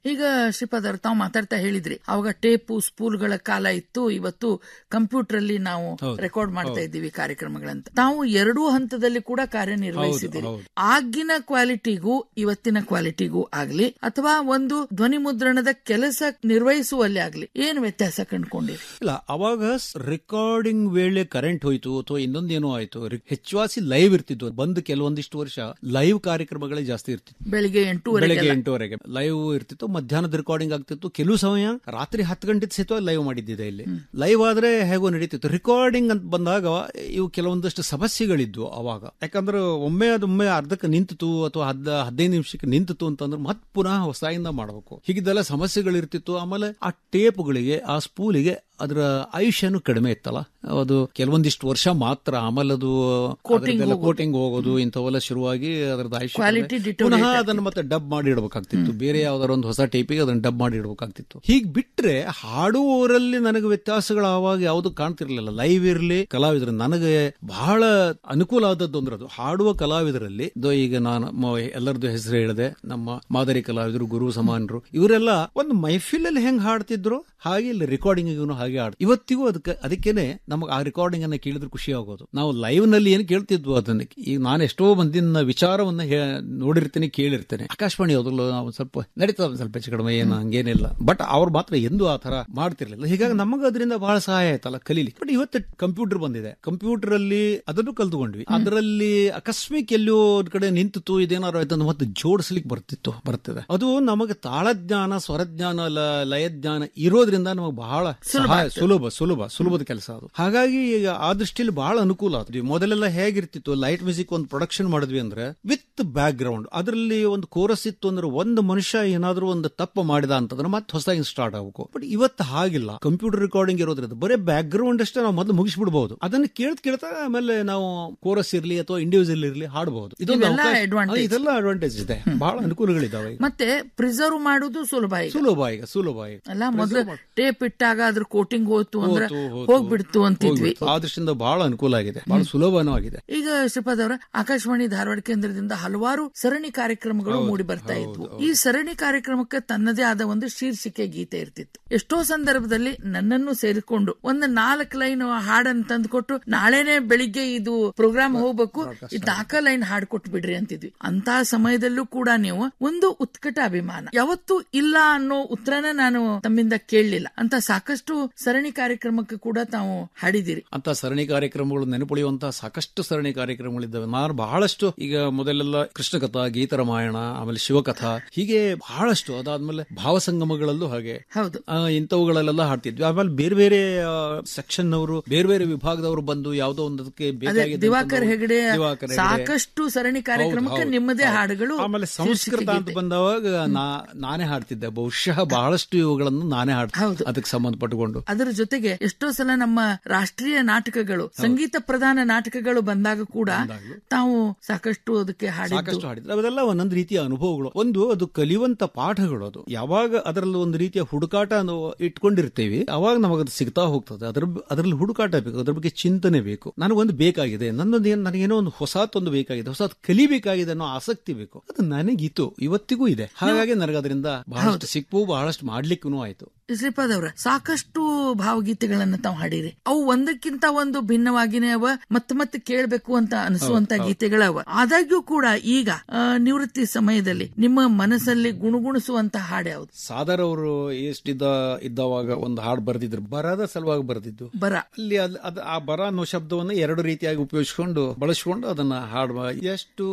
ಈಗ ಶ್ರೀಪಾದರ್ ತಾವು ಮಾತಾಡ್ತಾ ಹೇಳಿದ್ರಿ ಅವಾಗ ಟೇಪು ಸ್ಪೂಲ್ಗಳ ಕಾಲ ಇತ್ತು ಇವತ್ತು ಕಂಪ್ಯೂಟರ್ ಅಲ್ಲಿ ನಾವು ರೆಕಾರ್ಡ್ ಮಾಡ್ತಾ ಇದ್ದೀವಿ ಕಾರ್ಯಕ್ರಮಗಳಂತ ತಾವು ಎರಡೂ ಹಂತದಲ್ಲಿ ಕೂಡ ಕಾರ್ಯನಿರ್ವಹಿಸಿದ್ದೀರಿ ಹೌದು, ಆಗಿನ ಕ್ವಾಲಿಟಿಗೂ ಇವತ್ತಿನ ಕ್ವಾಲಿಟಿಗೂ ಆಗ್ಲಿ ಅಥವಾ ಒಂದು ಧ್ವನಿ ಮುದ್ರಣದ ಕೆಲಸ ನಿರ್ವಹಿಸುವಲ್ಲಿ ಆಗ್ಲಿ ಏನ್ ವ್ಯತ್ಯಾಸ ಕಂಡುಕೊಂಡಿರಿ ಇಲ್ಲ ಅವಾಗ ರೆಕಾರ್ಡಿಂಗ್ ವೇಳೆ ಕರೆಂಟ್ ಹೋಯ್ತು ಅಥವಾ ಇನ್ನೊಂದೇನೋ ಆಯ್ತು ರಿ- ಹೆಚ್ಚುವಾಸಿ ಲೈವ್ ಇರ್ತಿದ್ವು ಬಂದು ಕೆಲವೊಂದಿಷ್ಟು ವರ್ಷ ಲೈವ್ ಕಾರ್ಯಕ್ರಮಗಳೇ ಜಾಸ್ತಿ ಇರ್ತಿತ್ತು ಬೆಳಿಗ್ಗೆ ಎಂಟೂವರೆಗೆ ಬೆಳಗ್ಗೆ ಎಂಟುವರೆಗೆ ಲೈವ್ ಇರ್ತಿತ್ತು ಮಧ್ಯಾಹ್ನದ ರೆಕಾರ್ಡಿಂಗ್ ಆಗ್ತಿತ್ತು ಕೆಲವು ಸಮಯ ರಾತ್ರಿ ಹತ್ತು ಗಂಟೆ ಸಹಿತ ಲೈವ್ ಮಾಡಿದ್ದಿದೆ ಇಲ್ಲಿ ಲೈವ್ ಆದ್ರೆ ಹೇಗೋ ನಡೀತಿತ್ತು ರೆಕಾರ್ಡಿಂಗ್ ಅಂತ ಬಂದಾಗ ಇವು ಕೆಲವೊಂದಷ್ಟು ಸಮಸ್ಯೆಗಳಿದ್ವು ಅವಾಗ ಯಾಕಂದ್ರೆ ಒಮ್ಮೆ ಅದೊಮ್ಮೆ ಅರ್ಧಕ್ಕೆ ನಿಂತಿತು ಅಥವಾ ಹದ್ ಹದಿನೈದು ನಿಮಿಷಕ್ಕೆ ನಿಂತಿತು ಅಂತಂದ್ರೆ ಮತ್ತೆ ಪುನಃ ಹೊಸದಾಗಿಂದ ಮಾಡಬೇಕು ಹೀಗಿದ್ದೆಲ್ಲ ಸಮಸ್ಯೆಗಳಿರ್ತಿತ್ತು ಆಮೇಲೆ ಆ ಟೇಪ್ಗಳಿಗೆ ಆ ಸ್ಪೂಲಿಗೆ ಅದರ ಆಯುಷ್ಯನು ಕಡಿಮೆ ಇತ್ತಲ್ಲ ಅದು ಕೆಲವೊಂದಿಷ್ಟು ವರ್ಷ ಮಾತ್ರ ಆಮೇಲೆ ಅದು ಕೋಟಿಂಗ್ ಹೋಗೋದು ಇಂಥವೆಲ್ಲ ಶುರುವಾಗಿ ಅದರದ್ದು ಆಯುಷ್ಯ Quality ಕಡಿಮೆ. deteriorate ಪುನಃ ಅದನ್ನು ಮತ್ತೆ ಡಬ್ ಮಾಡಿ ಇಡಬೇಕಾಗ್ತಿತ್ತು ಬೇರೆ ಯಾವ್ದಾರ ಒಂದು ಹೊಸ ಟೈಪಿಗೆ ಅದನ್ನ ಡಬ್ ಮಾಡಿ ಇಡಬೇಕಾಗ್ತಿತ್ತು ಹೀಗ್ ಬಿಟ್ರೆ ಹಾಡುವವರಲ್ಲಿ ನನಗೆ ವ್ಯತ್ಯಾಸಗಳು ಆವಾಗ ಯಾವುದು ಕಾಣ್ತಿರ್ಲಿಲ್ಲ ಲೈವ್ ಇರಲಿ ಕಲಾವಿದರು ನನಗೆ ಬಹಳ ಅನುಕೂಲ ಆದದ್ದು ಅಂದ್ರೆ ಅದು ಹಾಡುವ ಕಲಾವಿದರಲ್ಲಿ ಇದು ಈಗ ನಾನು ಮ- ಎಲ್ಲರದ್ದು ಹೆಸರು ಹೇಳಿದೆ ನಮ್ಮ ಮಾದರಿ ಕಲಾವಿದರು ಗುರು ಸಮಾನರು ಇವರೆಲ್ಲ ಒಂದು ಮೈಫಿಲಲ್ಲಿ ಹೆಂಗ್ ಹಾಡ್ತಿದ್ರು ಹಾಗೆ ಇಲ್ಲಿ ರೆಕಾರ್ಡಿಂಗ್ ಹಾಗೆ ಹಾಡ್ ಇವತ್ತಿಗೂ ಅದಕ್ಕೆ ಅದಕ್ಕೇನೆ ನಮಗೆ ಆ ರೆಕಾರ್ಡಿಂಗ್ ಅನ್ನ ಕೇಳಿದ್ರೆ ಖುಷಿ ಆಗೋದು ನಾವು ಲೈವ್ ನಲ್ಲಿ ಏನ್ ಕೇಳ್ತಿದ್ವು ಅದನ್ನ ಈಗ ನಾನು ಎಷ್ಟೋ ಮಂದಿನ ವಿಚಾರವನ್ನ ಹೇ- ನೋಡಿರ್ತೀನಿ ಕೇಳಿರ್ತೇನೆ ಆಕಾಶವಾಣಿ ಯಾವ್ದಲ್ಲ ನಾವು ಸ್ವಲ್ಪ ನಡೀತದ ಒಂದ್ ಸ್ವಲ್ಪ ಹೆಚ್ಚು ಕಡಿಮೆ ಏನು ಹಂಗೇನಿಲ್ಲ ಬಟ್ ಅವ್ರು ಮಾತ್ರ ಎಂದೂ ಆ ತರ ಮಾಡ್ತಿರ್ಲಿಲ್ಲ ಹೀಗಾಗಿ ನಮಗೆ ಅದರಿಂದ ಬಹಳ ಸಹಾಯ ಆಯ್ತಲ್ಲ ಕಲೀಲಿ ಬಟ್ ಇವತ್ತು ಕಂಪ್ಯೂಟರ್ ಬಂದಿದೆ ಕಂಪ್ಯೂಟರ್ ಅಲ್ಲಿ ಅದನ್ನು ಕಲ್ತ್ಕೊಂಡ್ವಿ ಅದರಲ್ಲಿ ಅಕಸ್ಮಿಕ್ ಎಲ್ಲೋ ಒಂದ್ ಕಡೆ ನಿಂತಿತ್ತು ಇದೇನಾರು ಆಯ್ತು ಅಂದ್ರೆ ಮತ್ತೆ ಜೋಡಿಸ್ಲಿಕ್ಕೆ ಬರ್ತಿತ್ತು ಬರ್ತಿದೆ ಅದು ನಮಗೆ ತಾಳಜ್ಞಾನ ಸ್ವರಜ್ಞಾನ ಲ- ಲಯಜ್ಞಾನ ಇರೋದ್ರಿಂದ ನಮಗೆ ಬಹಳ ಸಹಾಯ ಸುಲಭ ಸುಲಭ ಸುಲಭದ ಕೆಲಸ ಅದು ಹಾಗಾಗಿ ಈಗ ಆ ದೃಷ್ಟಿಯಲ್ಲಿ ಬಹಳ ಅನುಕೂಲ ಆದ್ವಿ ಮೊದಲೆಲ್ಲ ಹೇಗಿರ್ತಿತ್ತು ಲೈಟ್ ಮ್ಯೂಸಿಕ್ ಒಂದು ಪ್ರೊಡಕ್ಷನ್ ಮಾಡಿದ್ವಿ ಅಂದ್ರೆ ವಿತ್ ಬ್ಯಾಕ್ ಗ್ರೌಂಡ್ ಅದರಲ್ಲಿ ಒಂದು ಕೋರಸ್ ಇತ್ತು ಅಂದ್ರೆ ಒಂದು ಮನುಷ್ಯ ಏನಾದ್ರೂ ಒಂದು ತಪ್ಪು ಮಾಡಿದ ಅಂತಂದ್ರೆ ಮತ್ತೆ ಹೊಸದಾಗಿ ಸ್ಟಾರ್ಟ್ ಆಗಬೇಕು ಬಟ್ ಇವತ್ತು ಹಾಗಿಲ್ಲ ಕಂಪ್ಯೂಟರ್ ರೆಕಾರ್ಡಿಂಗ್ ಇರೋದ್ರಿಂದ ಬರೀ ಬ್ಯಾಕ್ ಗ್ರೌಂಡ್ ಅಷ್ಟೇ ನಾವು ಮೊದಲು ಮುಗಿಸ್ಬಿಡ್ಬಹುದು ಅದನ್ನ ಕೇಳ್ತ ಕೇಳ್ತಾ ಆಮೇಲೆ ನಾವು ಕೋರಸ್ ಇರ್ಲಿ ಅಥವಾ ಇಂಡಿವಿಜುವಲ್ ಇರ್ಲಿ ಹಾಡಬಹುದು ಇದೊಂದು ಇವೆಲ್ಲ ಅವಕಾಶ- advantage. ಹಾ, ಇದೆಲ್ಲ ಅಡ್ವಾಂಟೇಜ್ ಇದೆ ಬಹಳ ಅನುಕೂಲಗಳಿದಾವೆ ಈಗ. ಮತ್ತೆ ಪ್ರಿಸರ್ವ್ ಮಾಡುದು ಸುಲಭ ಈಗ ಸುಲಭ ಈಗ ಸುಲಭ ಈಗ ಅಲ್ಲ ಮೊದಲು ಟೇಪ್ ಇಟ್ಟಾಗ ಅದ್ರ ಕೋಟಿಂಗ್ ಹೋಯ್ತು ಅಂದ್ರೆ ಹೋತು, ಹೋತು. ಹೋಗ್ಬಿಡ್ತು ಅಂತಿದ್ವಿ ಹೋಗ್ಬಿಡ್ತು. ಆ ದೃಷ್ಟಿಯಿಂದ ಬಹಳ ಅನುಕೂಲ ಆಗಿದೆ ಬಹಳ ಸುಲಭನೂ ಆಗಿದೆ ಈಗ ಶ್ರೀಪಾದ್ ಅವರ ಆಕಾಶವಾಣಿ ಧಾರವಾಡ ಕೇಂದ್ರದಿಂದ ಹಲವಾರು ಸರಣಿ ಕಾರ್ಯಕ್ರಮಗಳು ಮೂಡಿ ಬರ್ತಾ ಇದ್ವು ಈ ಸರಣಿ ಕಾರ್ಯಕ್ರಮಕ್ಕೆ ತನ್ನದೇ ಆದ ಒಂದು ಶೀರ್ಷಿಕೆ ಗೀತೆ ಇರ್ತಿತ್ತು ಎಷ್ಟೋ ಸಂದರ್ಭದಲ್ಲಿ ನನ್ನನ್ನು ಸೇರಿಕೊಂಡು ಒಂದು ನಾಲ್ಕು ಲೈನ್ ಹಾಡನ್ನು ತಂದುಕೊಟ್ಟು ನಾಳೆನೆ ಬೆಳಿಗ್ಗೆ ಇದು ಪ್ರೋಗ್ರಾಮ್ ಹೋಗ್ಬೇಕು ಈ ನಾಲ್ಕ ಲೈನ್ ಹಾಡ್ ಕೊಟ್ಟು ಬಿಡ್ರಿ ಅಂತಿದ್ವಿ ಅಂತ ಸಮಯದಲ್ಲೂ ಕೂಡ ನೀವು ಒಂದು ಉತ್ಕಟ ಅಭಿಮಾನ ಯಾವತ್ತೂ ಇಲ್ಲ ಅನ್ನೋ ಉತ್ತರನ ನಾನು ತಮ್ಮಿಂದ ಕೇಳಲಿಲ್ಲ ಅಂತ ಸಾಕಷ್ಟು ಸರಣಿ ಕಾರ್ಯಕ್ರಮಕ್ಕೆ ಕೂಡ ತಾವು ಹಾಡಿದಿರಿ ಅಂತ ಸರಣಿ ಕಾರ್ಯಕ್ರಮಗಳು ನೆನಪುಳಿಯುವಂತಹ ಸಾಕಷ್ಟು ಸರಣಿ ಕಾರ್ಯಕ್ರಮಗಳಿದ್ದಾವೆ ನಾನು ಬಹಳಷ್ಟು ಈಗ ಮೊದಲೆಲ್ಲ ಕೃಷ್ಣಕಥಾ ಗೀತರಾಮಾಯಣ ಆಮೇಲೆ ಶಿವಕಥಾ ಹೀಗೆ ಬಹಳಷ್ಟು ಅದಾದ್ಮೇಲೆ ಭಾವಸಂಗಮಗಳಲ್ಲೂ ಹಾಗೆ ಹೌದು ಆ, ಇಂಥವುಗಳಲ್ಲೆಲ್ಲ ಹಾಡ್ತಿದ್ವಿ ಆಮೇಲೆ ಬೇರೆ ಬೇರೆ ಸೆಕ್ಷನ್ ಅವರು ಬೇರೆ ಬೇರೆ ವಿಭಾಗದವರು ಬಂದು ಯಾವುದೋ ಒಂದಕ್ಕೆ ಅದೇ ಬೇಕಾಗಿದ್ದಂಥದ್ದು- ದಿವಾಕರ್ ಹೆಗಡೆ ದಿವಾಕರ್ ಹೆಗಡೆ. ಸಾಕಷ್ಟು ಸರಣಿ ಕಾರ್ಯಕ್ರಮಕ್ಕೆ ಹೌದು, ನಿಮ್ಮದೇ ಹೌದು. ಹಾಡುಗಳು ಆಮೇಲೆ ಶೀರ್ಷಿಕೆ ಸಂಸ್ಕೃತ ಅಂತ ಗೀತೆ. ಬಂದವಾಗ ನಾ- ನಾನೇ ಹಾಡ್ತಿದ್ದೆ ಬಹುಶಃ ಬಹಳಷ್ಟು ಇವುಗಳನ್ನು ನಾನೇ ಹಾಡ್ತಿದ್ದೆ ಹೌದು. ಅದಕ್ಕೆ ಸಂಬಂಧಪಟ್ಟುಕೊಂಡು ಅದರ ಜೊತೆಗೆ ಎಷ್ಟೋ ಸಲ ನಮ್ಮ ರಾಷ್ಟ್ರೀಯ ನಾಟಕಗಳು ಸಂಗೀತ ಪ್ರಧಾನ ನಾಟಕಗಳು ಬಂದಾಗ ಕೂಡ ತಾವು ಸಾಕಷ್ಟು ಅದಕ್ಕೆ ಹಾಡಿದ್ದು ಸಾಕಷ್ಟು ಹಾಡಿದ್ರು ಅವೆಲ್ಲ ಒಂದೊಂದು ರೀತಿಯ ಅನುಭವಗಳು ಒಂದು ಅದು ಕಲಿಯುವಂತ ಪಾಠಗಳು ಅದು ಯಾವಾಗ ಅದರಲ್ಲಿ ಒಂದು ರೀತಿಯ ಹುಡುಕಾಟ ಅನ್ನು ಇಟ್ಕೊಂಡಿರ್ತೀವಿ ಅವಾಗ ನಮಗದು ಸಿಗ್ತಾ ಹೋಗ್ತದೆ ಅದ್ರ ಅದರಲ್ಲಿ ಹುಡುಕಾಟ ಬೇಕು ಅದ್ರ ಬಗ್ಗೆ ಚಿಂತನೆ ಬೇಕು ನನಗೊಂದು ಬೇಕಾಗಿದೆ ನನ್ನೊಂದು ಏನ್ ನನಗೇನೋ ಒಂದು ಹೊಸತೊಂದು ಬೇಕಾಗಿದೆ ಹೊಸತ್ ಕಲಿಬೇಕಾಗಿದೆ ಅನ್ನೋ ಆಸಕ್ತಿ ಬೇಕು ಅದು ನನಗಿತ್ತು ಇವತ್ತಿಗೂ ಇದೆ ಹಾಗಾಗಿ ನನಗೆ ಅದರಿಂದ ಬಹಳಷ್ಟು ಸಿಕ್ಕು ಬಹಳಷ್ಟು ಮಾಡ್ಲಿಕ್ಕೂ ಆಯ್ತು ಶ್ರೀಪಾದ್ ಅವರ ಸಾಕಷ್ಟು ಭಾವಗೀತೆಗಳನ್ನ ತಾವು ಹಾಡಿರಿ ಅವು ಒಂದಕ್ಕಿಂತ ಒಂದು ಭಿನ್ನವಾಗಿನೇ ಅವ ಮತ್ತೆ ಮತ್ತೆ ಕೇಳಬೇಕು ಅಂತ ಅನಿಸುವಂತ ಗೀತೆಗಳವ ಆದಾಗ್ಯೂ ಕೂಡ ಈಗ ಆ, ನಿವೃತ್ತಿ ಸಮಯದಲ್ಲಿ ನಿಮ್ಮ ಮನಸ್ಸಲ್ಲಿ ಗುಣಗುಣಿಸುವಂತ ಹಾಡು ಯಾವುದು ಸಾದರ್ ಅವರು ಎಷ್ಟಿದ್ದ ಇದ್ದವಾಗ ಒಂದು ಹಾಡು ಬರೆದಿದ್ರು ಬರದ ಸಲುವಾಗಿ ಬರೆದಿದ್ದು ಬರ ಅಲ್ಲಿ ಅದ್- ಅದ್- ಆ ಬರ ಅನ್ನೋ ಶಬ್ದವನ್ನು ಎರಡು ರೀತಿಯಾಗಿ ಉಪಯೋಗಿಸ್ಕೊಂಡು ಬಳಸ್ಕೊಂಡು ಅದನ್ನ ಹಾಡುವ ಎಷ್ಟು